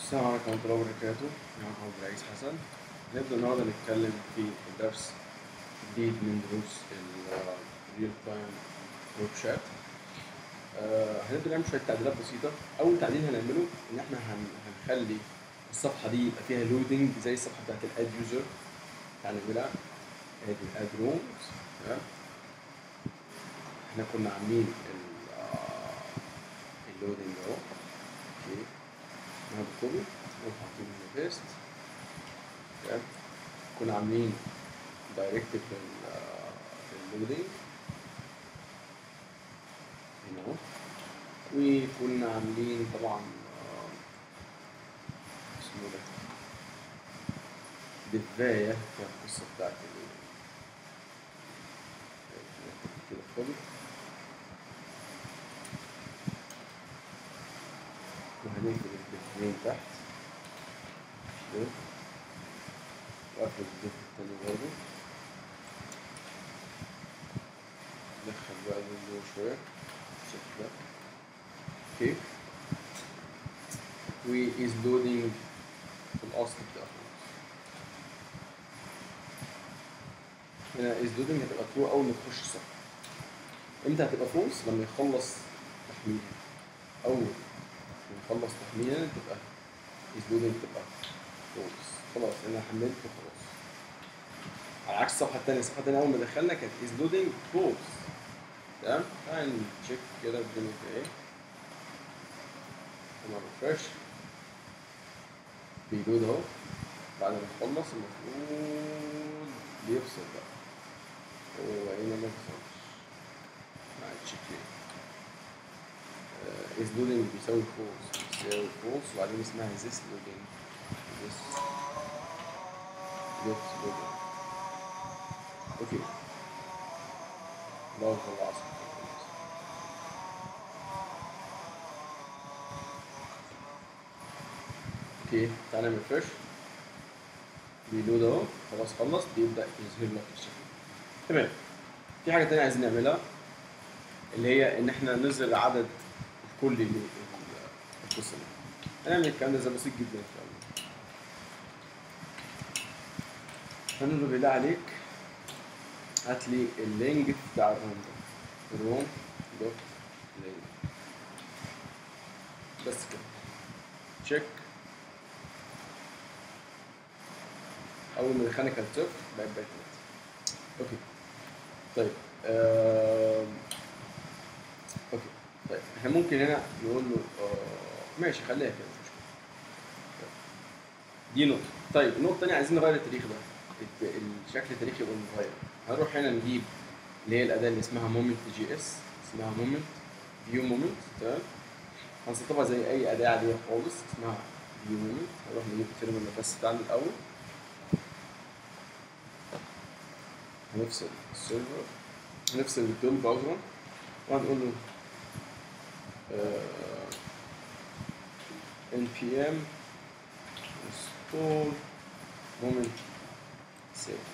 السلام عليكم ورحمة الله وبركاته معكم عبد العزيز حسن هنبدأ النهاردة نتكلم في درس جديد من دروس الريل تايم ورك شات هنبدأ نعمل شوية تعديلات بسيطة أول تعديل هنعمله إن إحنا هن- هنخلي الصفحة دي يبقى فيها لودنج زي الصفحة بتاعت الاد يوزر هنعملها ادي الاد رومز تمام احنا كنا عاملين ال- آه، اللودنج اهو اوكي ناخد كوبي نروح حاطين هنا بيست تمام كنا عاملين دايركتد لللودنج هنا اهو وكنا عاملين طبعا آه، اسمه ده دفاية فيها القصة بتاعت ال كده كوبي وهنقفل الدفين تحت كده وأقفل الدف التاني برضه ندخل بقى اللون شوية بالشكل ده اوكي و is loading في الأصل بتاعه هنا is loading هتبقى true أول ما تخش الصفحة امتى هتبقى false لما يخلص تحميل أول ما يخلص تحميل تبقى is loading تبقى false خلاص أنا حملت وخلاص على عكس الصفحة التانية الصفحة التانية أول ما دخلنا كانت is loading false تمام تعال نشيك كده الدنيا فيها ايه نعمل ريفرش بيلود اهو بعد ما يخلص المفروض بيفصل بقى هو هنا ما فصلش مع التشيك از لودنج بيساوي فولس بيساوي فولس وبعدين اسمها زيس لودنج زيس زيس لودنج اوكي الله خلاص اوكي تعالى نعمل فريش بيلود اهو خلاص خلص بيبدا يظهر لك الشكل تمام في حاجه تانية عايزين نعملها اللي هي ان احنا نظهر العدد الكلي للقصه دي هنعمل الكلام ده زي بسيط جدا ان شاء الله هنقول له بالله عليك هات لي اللينك بتاع الروم ده الروم دوت لينك بس كده تشيك اول ما دخلنا كانت صفر بقت بقت تلاتة اوكي طيب آم، اوكي طيب احنا ممكن هنا نقول له آه، ماشي خليها كده مش مشكله طيب. دي نقطة طيب النقطة التانية عايزين نغير التاريخ ده الت- الشكل التاريخي يبقى متغير هنروح هنا نجيب اللي هي الأداة اللي اسمها مومنت جي اس اسمها مومنت فيو مومنت تمام هنسطبها زي أي أداة عادية خالص اسمها فيو مومنت هنروح نجيب التيرمينال بس بتاعنا الأول هنفصل السيرفر هنفصل الدول براوزر وهنقول له آه، npm install moment save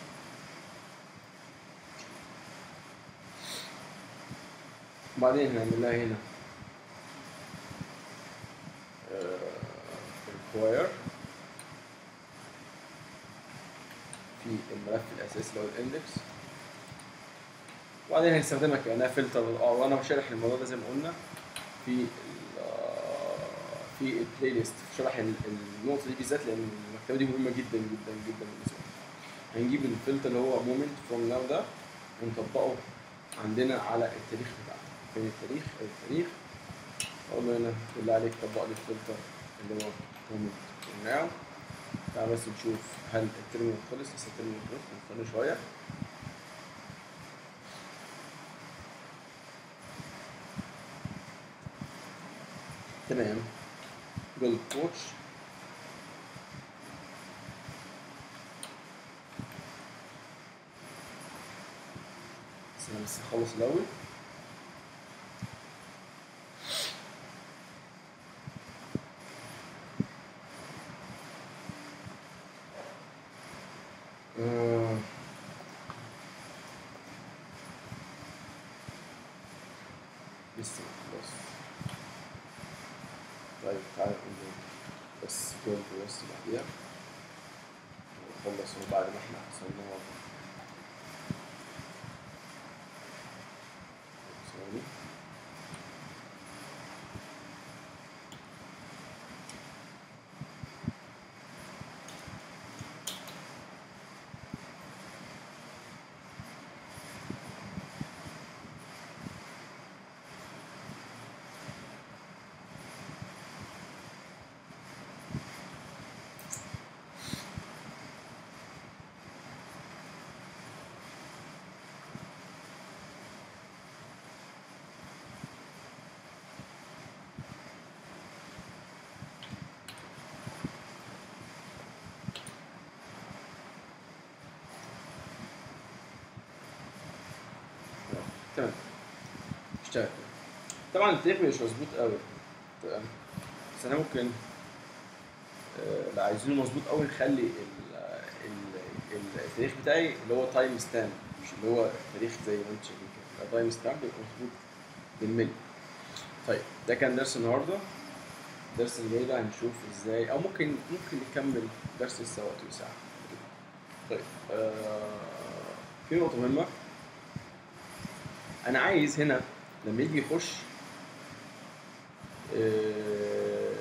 وبعدين هنعمل لها هنا آه، require في الملف الاساسي اللي هو الاندكس وبعدين هنستخدمها كانها فلتر اه وانا شارح الموضوع ده زي ما قلنا في ال- آه، في البلاي ليست في شرح ال- النقطه دي بالذات لان المكتبه دي مهمه جدا جدا جدا بالنسبه لي هنجيب الفلتر اللي هو مومنت فروم ناو ده ونطبقه عندنا على التاريخ بتاعنا فين التاريخ التاريخ اقول له هنا بالله عليك طبق لي الفلتر اللي هو مومنت فروم ناو تعال بس نشوف هل الترمينال خلص لسه الترمينال خلص نستنى شويه تمام جول كوتش بس انا بس اخلص الاول آه. لسه خلاص طيب تعالى نقول له بس كنت بس بعديها نخلص هو بعد ما احنا حصلنا ثواني تمام اشتغل طبعا التاريخ مش مظبوط قوي تمام بس انا ممكن آه، لو عايزينه مظبوط قوي نخلي ال- ال- ال- التاريخ بتاعي اللي هو تايم ستامب مش اللي هو تاريخ زي ما انتم شايفين كده تايم ستامب يبقى مظبوط بالملي طيب ده كان درس النهارده الدرس اللي جاي ده هنشوف ازاي او ممكن ممكن نكمل درس لسه وقته ساعه طيب آه في نقطه مهمه انا عايز هنا لما يجي يخش آه،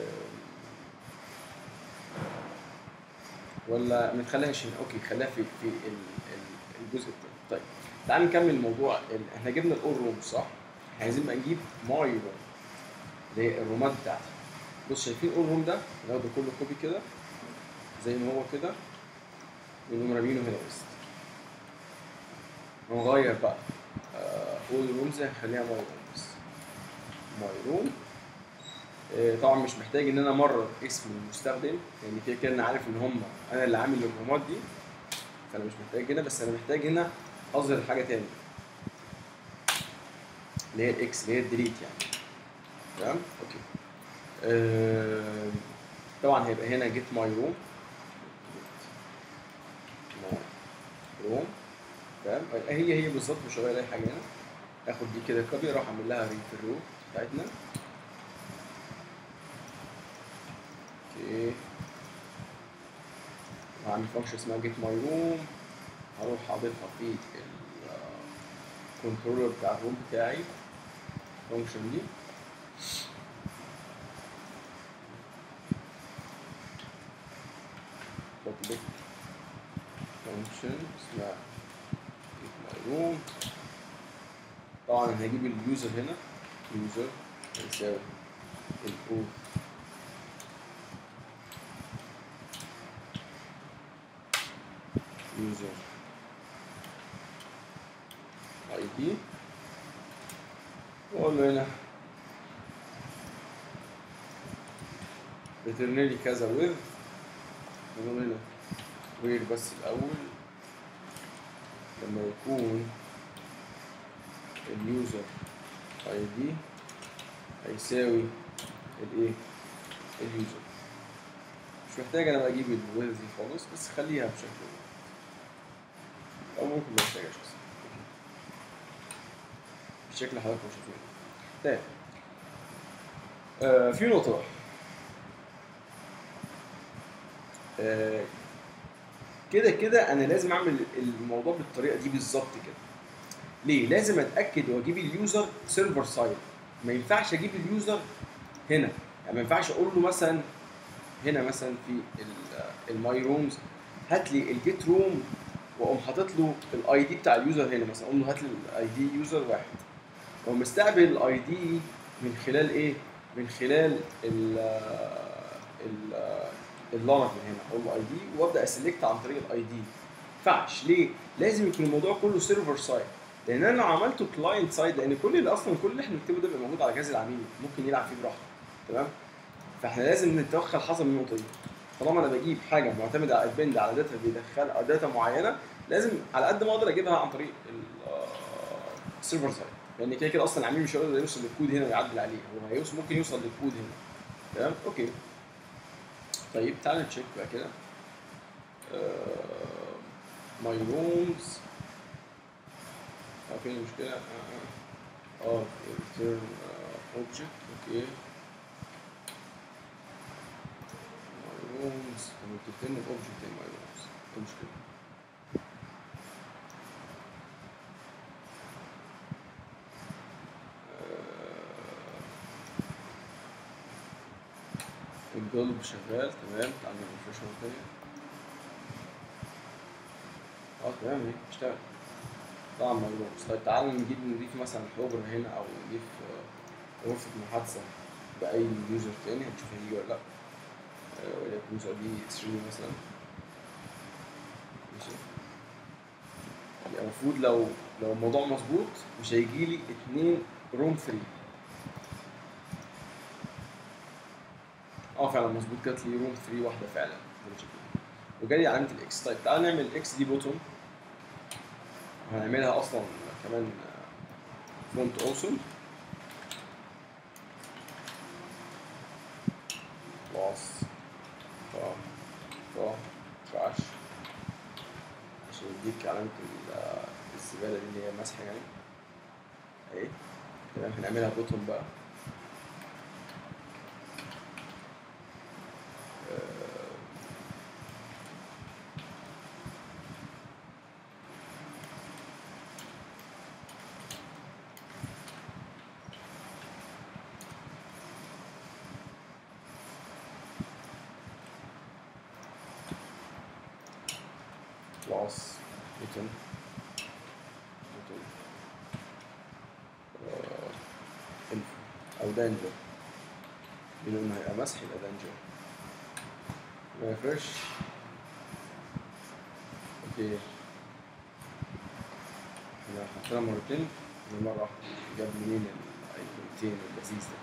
ولا ما نخليهاش هنا اوكي خليها في في ال- ال- الجزء الثاني طيب تعال نكمل الموضوع ال- احنا جبنا الاول روم صح احنا عايزين بقى نجيب ماي روم اللي هي الرومات بتاعتي بص شايفين الاول روم ده ناخده كله كوبي كده زي ما هو كده ونقوم رامينه هنا وسط ونغير بقى اول رومز هنخليها ماي روم بس ماي روم آه، طبعا مش محتاج ان انا امرر اسم المستخدم لان كده كده انا عارف ان هم انا اللي عامل الرومات دي فانا مش محتاج هنا بس انا محتاج هنا اظهر حاجه تاني اللي هي الاكس اللي هي الديليت يعني تمام اوكي آه، طبعا هيبقى هنا جيت ماي روم روم تمام هي هي بالظبط مش هغير اي حاجه هنا اخد دي كده كوبي اروح اعمل لها ري في الرو بتاعتنا اوكي وهعمل فانكشن اسمها جيت ماي روم هروح اضيفها في الكنترولر بتاع الروم بتاعي الفانكشن دي public function اسمها get my room طبعا انا هجيب اليوزر هنا يوزر هيساوي الاو يوزر اي دي واقول له هنا return لي كذا with نقول هنا وير بس الاول لما يكون اليوزر اي دي هيساوي الايه اليوزر مش محتاج انا بقى اجيب الويز دي خالص بس خليها بشكل او ممكن ما احتاجهاش اصلا بالشكل اللي حضراتكم شايفينه طيب آه في نقطة بقى آه، كده كده انا لازم اعمل الموضوع بالطريقه دي بالظبط كده ليه لازم اتاكد واجيب اليوزر سيرفر سايد ما ينفعش اجيب اليوزر هنا يعني ما ينفعش اقول له مثلا هنا مثلا في الماي رومز هات لي الجيت روم واقوم حاطط له الاي دي بتاع اليوزر هنا مثلا اقول له هات لي الاي دي يوزر واحد واقوم مستقبل الاي دي من خلال ايه؟ من خلال ال ال اللانر من هنا اقول له اي دي وابدا اسلكت عن طريق الاي دي ما ينفعش ليه؟ لازم يكون الموضوع كله سيرفر سايد لان انا لو عملته كلاينت سايد لان كل اللي اصلا كل اللي احنا بنكتبه ده بيبقى موجود على جهاز العميل ممكن يلعب فيه براحته تمام؟ فاحنا لازم نتوخى الحذر من النقطه دي طالما انا بجيب حاجه معتمده على البند على داتا بيدخل داتا معينه لازم على قد ما اقدر اجيبها عن طريق السيرفر سايد لان كده كده اصلا العميل مش هيقدر يوصل للكود هنا ويعدل عليه هو هيوصل ممكن يوصل للكود هنا تمام اوكي طيب تعالى نتشيك بقى كده ماي رومز فين المشكلة؟ اه اه return اوبجكت اوكي ايرورز كانوا بتتن باوبجكت ام ايرورز ايه المشكله؟ آه، الجولب شغال تمام تعالى نرفرش مره تانية اه تمام اهي اشتغل طبعا مجروح طيب تعالى نجيب نضيف مثلا حجرة هنا او نضيف آه، غرفة محادثة بأي يوزر تاني هنشوف هيجي ولا لأ آه، وليكن يوزر دي 3 مثلا ماشي يبقى المفروض لو لو الموضوع مظبوط مش هيجيلي اتنين روم 3 اه فعلا مظبوط جات لي روم 3 واحدة فعلا زي ما شايفين. وجالي علامة الاكس طيب تعالى نعمل الاكس دي بوتوم هنعملها اصلا كمان فونت اوسم خلاص اه اه تراش عشان يديك علامة ال- الزبالة دي اللي هي مسح يعني اهي تمام هنعملها بوتوم بقى آه، class button button آه، info او danger بما انه هيبقى مسح يبقى danger refresh اوكي احنا حطينا مرتين مرة واحدة جاب منين الايقونتين اللذيذ ده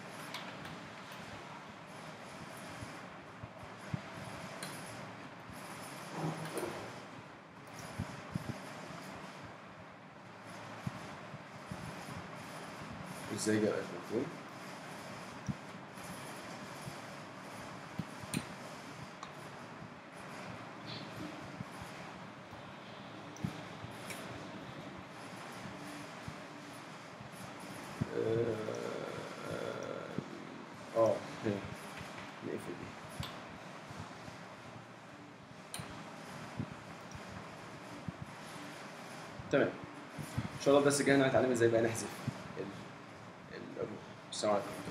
ازاي جاب ايقونتين اه اه هنا نقفل دي تمام ان شاء الله الدرس الجاي هنتعلم ازاي بقى نحذف ال ال السلام عليكم